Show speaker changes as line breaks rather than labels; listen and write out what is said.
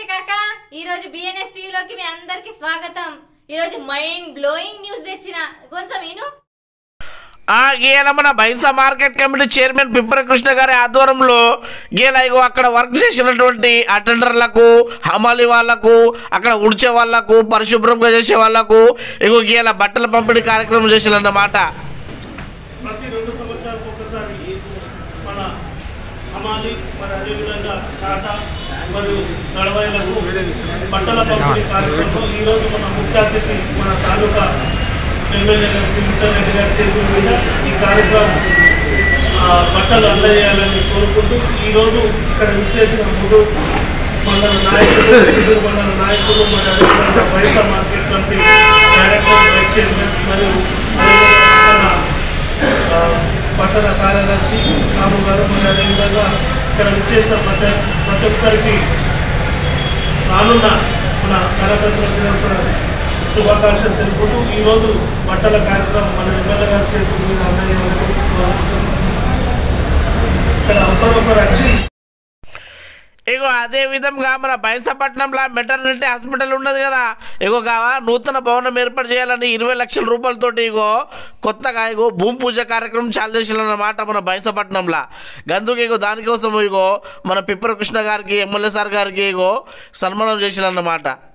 కాక ఈ రోజు బిఎన్ఎస్ టీవీలోకి మీ అందరికి స్వాగతం ఈ రోజు మైండ్ బ్లోయింగ్ న్యూస్ తెచ్చిన కొంచెం విను
ఆ గీల మన Bhainsa market committee chairman Pippara Krishna గారి ఆధ్వర్యంలో గీల ఇగో అక్కడ వర్క్ చేసినటువంటి అటెండర్లకు హమాలి వాళ్లకు అక్కడ ఉడిచే వాళ్లకు పరిశుభ్రంగా చేసే వాళ్లకు ఇగో గీల బట్టల పంపిణీ కార్యక్రమం చేసినన్నమాట
ప్రతి రెండు సంవత్సరాలకు ఒకసారి మన హమాలి మరి అదేవిధంగా టాటా మరియు గడవైలకు బట్టల పంపిణీ కార్యక్రమం ఈరోజు మన ముఖ్య అతిథి మన తాలూకా ఎమ్మెల్యే గారు శ్రీకృష్ణ రెడ్డి గారి చేతుల మీద ఈ కార్యక్రమం ఆ, బట్టలు అందజేయాలని కోరుకుంటూ ఈరోజు ఇక్కడ విచ్చేసిన మూడు మండల నాయకులు ఐదుగురు మండల నాయకులు మరి అదేవిధంగా బయట market committee director vice chairman మరియు అదేవిధంగా ఆ, పట్టణ కార్యదర్శి రాము గారు మరి అదేవిధంగా ఇక్కడ విచ్చేసిన ప్రతి ప్రతి ఒక్కరికి రానున్న మన కార్యకర్తల దినోత్సవ శుభాకాంక్షలు తెలుపుతూ ఈరోజు బట్టల కార్యక్రమం మన ఎమ్మెల్యే గారి చేతుల మీద అందజేయాలని కోరుకుంటున్నాను. ఇక్కడ ఒకరొకరు వచ్చి
ఇగో అదే విధంగా మన బైన్సపట్నంలో మెటర్నిటీ హాస్పిటల్ ఉన్నది కదా ఇగో కావా నూతన భవనం ఏర్పాటు చేయాలని ఇరవై లక్షల రూపాయలతోటి ఇగో కొత్తగా ఇగో భూమి పూజ కార్యక్రమం చాలు చేయాలన్నమాట మన బైన్సపట్నంలో గందుకు ఇగో దానికోసం ఇగో మన పిప్పర కృష్ణ గారికి ఎమ్మెల్యే సార్ గారికి ఇగో సన్మానం చేయాలన్నమాట